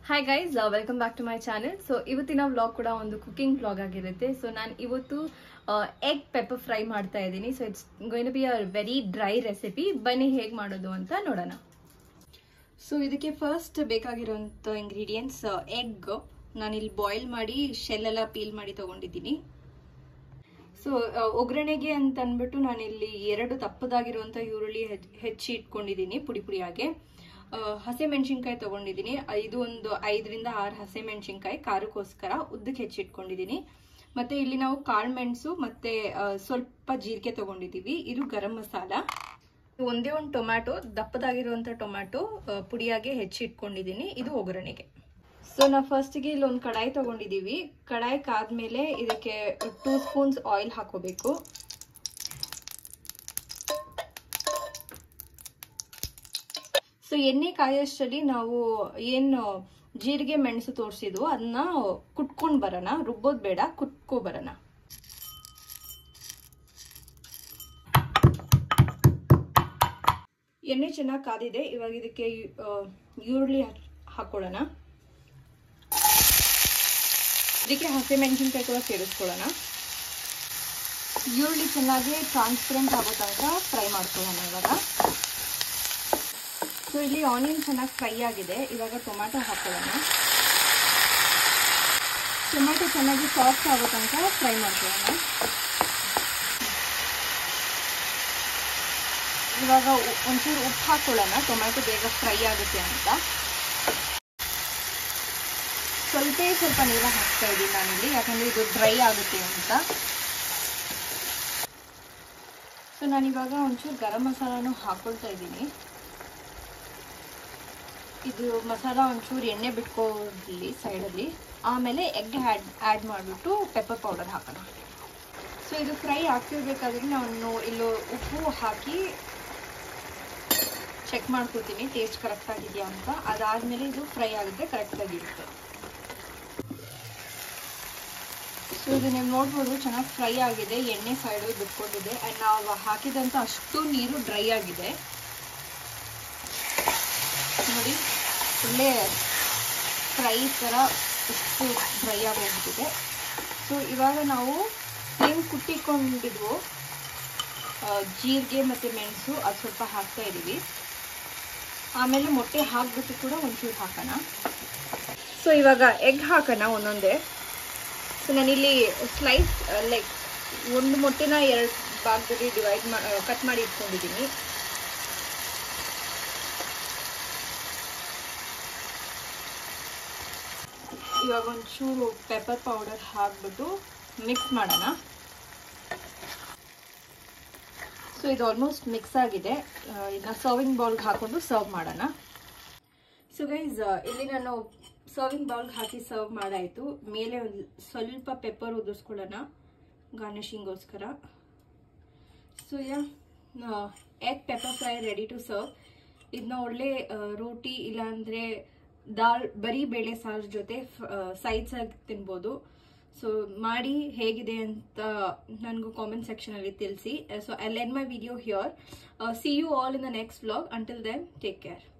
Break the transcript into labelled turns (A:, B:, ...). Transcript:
A: hi guys welcome back to my channel so ಇವತ್ತಿನ vlog ಕೂಡ ಒಂದು ಕುಕಿಂಗ್ ವ್ಲಾಗ್ ಆಗಿರುತ್ತೆ ಸೊ ನಾನು ಇವತ್ತು ಎಗ್ ಪೆಪ್ಪರ್ ಫ್ರೈ ಮಾಡ್ತಾ ಇದ್ದೀನಿ so it's going be a very dry recipe ಬನ್ನಿ ಹೇಗೆ ಮಾಡೋದು ಅಂತ ನೋಡೋಣ ಸೊ ಇದಕ್ಕೆ ಫಸ್ಟ್ ಬೇಕಾಗಿರೋಂಥ ಇಂಗ್ರೀಡಿಯೆಂಟ್ಸ್ ಎಗ್ ನಾನಿಲ್ಲಿ ಬಾಯ್ಲ್ ಮಾಡಿ ಶೆಲ್ ಎಲ್ಲ ಪೀಲ್ ಮಾಡಿ ತಗೊಂಡಿದ್ದೀನಿ ಸೊ ಒಗ್ಗರಣೆಗೆ ಅಂತ ಅಂದ್ಬಿಟ್ಟು ನಾನಿಲ್ಲಿ ಎರಡು ದಪ್ಪದಾಗಿರುವಂಥ ಈರುಳ್ಳಿ ಹೆಚ್ಚಿ ಇಟ್ಕೊಂಡಿದ್ದೀನಿ ಪುಡಿ ಪುಡಿಯಾಗೆ ಹಸೆ ಮೆಣಸಿನ್ಕಾಯಿ ತಗೊಂಡಿದ್ದೀನಿ ಇದು ಒಂದು ಐದರಿಂದ ಆರು ಹಸೆ ಮೆಣಸಿನ್ಕಾಯಿ ಖಾರಕ್ಕೋಸ್ಕರ ಉದ್ದಕ್ಕೆ ಹೆಚ್ಚಿಟ್ಕೊಂಡಿದ್ದೀನಿ ಮತ್ತೆ ಇಲ್ಲಿ ನಾವು ಕಾಳು ಮೆಣಸು ಮತ್ತೆ ಸ್ವಲ್ಪ ಜೀರಿಗೆ ತಗೊಂಡಿದ್ದೀವಿ ಇದು ಗರಂ ಮಸಾಲ ಒಂದೇ ಒಂದು ಟೊಮ್ಯಾಟೊ ದಪ್ಪದಾಗಿರುವಂಥ ಟೊಮ್ಯಾಟೊ ಪುಡಿಯಾಗೆ ಹೆಚ್ಚಿಟ್ಕೊಂಡಿದ್ದೀನಿ ಇದು ಒಗ್ಗರಣೆಗೆ ಸೊ ನಾವು ಫಸ್ಟಿಗೆ ಇಲ್ಲಿ ಒಂದು ಕಡಾಯಿ ತಗೊಂಡಿದ್ದೀವಿ ಕಡಾಯಿ ಕಾದ್ಮೇಲೆ ಇದಕ್ಕೆ ಟೂ ಸ್ಪೂನ್ಸ್ ಆಯಿಲ್ ಹಾಕೋಬೇಕು ಸೊ ಎಣ್ಣೆ ಕಾಯೋಷ್ಟರಲ್ಲಿ ನಾವು ಏನು ಜೀರಿಗೆ ಮೆಣಸು ತೋರಿಸಿದ್ವು ಅದನ್ನ ಕುಟ್ಕೊಂಡು ಬರೋಣ ರುಬ್ಬೋದು ಬೇಡ ಕುಟ್ಕೊ ಬರೋಣ ಎಣ್ಣೆ ಚೆನ್ನಾಗಿ ಕಾದಿದೆ ಇವಾಗ ಇದಕ್ಕೆ ಈರುಳ್ಳಿ ಹಾಕೊಳ್ಳೋಣ ಇದಕ್ಕೆ ಹಸಿಮೆಣಸಿನ್ಕಾಯಿ ಕೂಡ ಸೇರಿಸ್ಕೊಳ್ಳೋಣ ಈರುಳ್ಳಿ ಚೆನ್ನಾಗಿ ಟ್ರಾನ್ಸ್ಪರೆಂಟ್ ಆಗೋ ತನಕ ಫ್ರೈ ಮಾಡ್ಕೊಳ್ಳೋಣ ಇವಾಗ ಸೊ ಇಲ್ಲಿ ಆನಿಯನ್ ಚೆನ್ನಾಗಿ ಫ್ರೈ ಆಗಿದೆ ಇವಾಗ ಟೊಮ್ಯಾಟೊ ಹಾಕೊಳ್ಳೋಣ ಟೊಮ್ಯಾಟೊ ಚೆನ್ನಾಗಿ ಸಾಫ್ಟ್ ಆಗೋ ತನಕ ಫ್ರೈ ಮಾಡ್ಕೊಳ್ಳೋಣ ಇವಾಗ ಒಂಚೂರು ಉಪ್ಪು ಹಾಕೊಳ್ಳೋಣ ಟೊಮ್ಯಾಟೊ ಬೇಗ ಫ್ರೈ ಆಗುತ್ತೆ ಅಂತ ಸ್ವಲ್ಪ ಸ್ವಲ್ಪ ನೀರು ಹಾಕ್ತಾ ಇದ್ದೀನಿ ನಾನಿಲ್ಲಿ ಯಾಕಂದ್ರೆ ಇದು ಡ್ರೈ ಆಗುತ್ತೆ ಅಂತ ಸೊ ನಾನಿವಾಗ ಒಂಚೂರು ಗರಂ ಮಸಾಲಾನು ಹಾಕೊಳ್ತಾ ಇದ್ದೀನಿ ಇದು ಮಸಾಲ ಒಂಚೂರು ಎಣ್ಣೆ ಬಿಟ್ಕೊಳ್ಳಿ ಸೈಡಲ್ಲಿ ಆಮೇಲೆ ಎಗ್ ಆ್ಯಡ್ ಆ್ಯಡ್ ಮಾಡಿಬಿಟ್ಟು ಪೆಪ್ಪರ್ ಪೌಡರ್ ಹಾಕೋಣ ಸೊ ಇದು ಫ್ರೈ ಆಗ್ತಿರ್ಬೇಕಾದ್ರೆ ನಾನು ಇಲ್ಲೂ ಉಪ್ಪು ಹಾಕಿ ಚೆಕ್ ಮಾಡ್ಕೊತೀನಿ ಟೇಸ್ಟ್ ಕರೆಕ್ಟ್ ಆಗಿದೆಯಾ ಅಂತ ಅದಾದಮೇಲೆ ಇದು ಫ್ರೈ ಆಗುತ್ತೆ ಕರೆಕ್ಟಾಗಿರುತ್ತೆ ಸೊ ಇದು ನೀವು ನೋಡ್ಬೋದು ಚೆನ್ನಾಗಿ ಫ್ರೈ ಆಗಿದೆ ಎಣ್ಣೆ ಸೈಡು ಬಿಟ್ಕೊಂಡಿದೆ ಆ್ಯಂಡ್ ನಾವು ಹಾಕಿದಂಥ ಅಷ್ಟು ನೀರು ಡ್ರೈ ಆಗಿದೆ ನೋಡಿ ಒಳ್ಳೆ ಫ್ರೈ ಥರ ಉಪ್ಪು ಡ್ರೈ ಆಗೋಗ್ಬಿಟ್ಟಿದೆ ಸೊ ಇವಾಗ ನಾವು ಏನು ಕುಟ್ಟಿಕೊಂಡಿದ್ವು ಜೀರಿಗೆ ಮತ್ತು ಮೆಣಸು ಅದು ಸ್ವಲ್ಪ ಹಾಕ್ತಾ ಇದ್ದೀವಿ ಆಮೇಲೆ ಮೊಟ್ಟೆ ಹಾಕ್ಬಿಟ್ಟು ಕೂಡ ಒಂಚೂರು ಹಾಕೋಣ ಸೊ ಇವಾಗ ಎಗ್ ಹಾಕೋಣ ಒಂದೊಂದೇ ಸೊ ನಾನಿಲ್ಲಿ ಸ್ಲೈಸ್ ಲೈಕ್ ಒಂದು ಮೊಟ್ಟೆನ ಎರಡು ಭಾಗದಲ್ಲಿ ಡಿವೈಡ್ ಮಾ ಕಟ್ ಮಾಡಿ ಇಟ್ಕೊಂಡಿದ್ದೀನಿ ಇವಾಗ ಒಂಚೂರು ಪೆಪ್ಪರ್ ಪೌಡರ್ ಹಾಕ್ಬಿಟ್ಟು ಮಿಕ್ಸ್ ಮಾಡೋಣ ಸೊ ಇದು ಆಲ್ಮೋಸ್ಟ್ ಮಿಕ್ಸ್ ಆಗಿದೆ ಇದನ್ನ ಸರ್ವಿಂಗ್ ಬೌಲ್ಗೆ ಹಾಕೊಂಡು ಸರ್ವ್ ಮಾಡೋಣ ಸೊ ಗೈಸ್ ಇಲ್ಲಿ ನಾನು ಸರ್ವಿಂಗ್ ಬೌಲ್ಗೆ ಹಾಕಿ ಸರ್ವ್ ಮಾಡಾಯಿತು ಮೇಲೆ ಒಂದು ಸ್ವಲ್ಪ ಪೆಪ್ಪರ್ ಉದುರಿಸ್ಕೊಳ್ಳೋಣ ಗಾರ್ನಿಷಿಂಗೋಸ್ಕರ so yeah egg pepper fry ready to serve ಇದನ್ನ ಒಳ್ಳೆ ರೋಟಿ ಇಲ್ಲಾಂದರೆ ದಾಲ್ ಬರೀ ಬೇಳೆ ಸಾರು ಜೊತೆ ಸೈಡ್ಸ್ ಆಗಿ ತಿನ್ಬೋದು ಸೊ ಮಾಡಿ ಹೇಗಿದೆ ಅಂತ ನನಗೂ ಕಾಮೆಂಟ್ ಸೆಕ್ಷನಲ್ಲಿ ತಿಳಿಸಿ ಸೊ ಐ ಲೆನ್ my video here see you all in the next vlog until then take care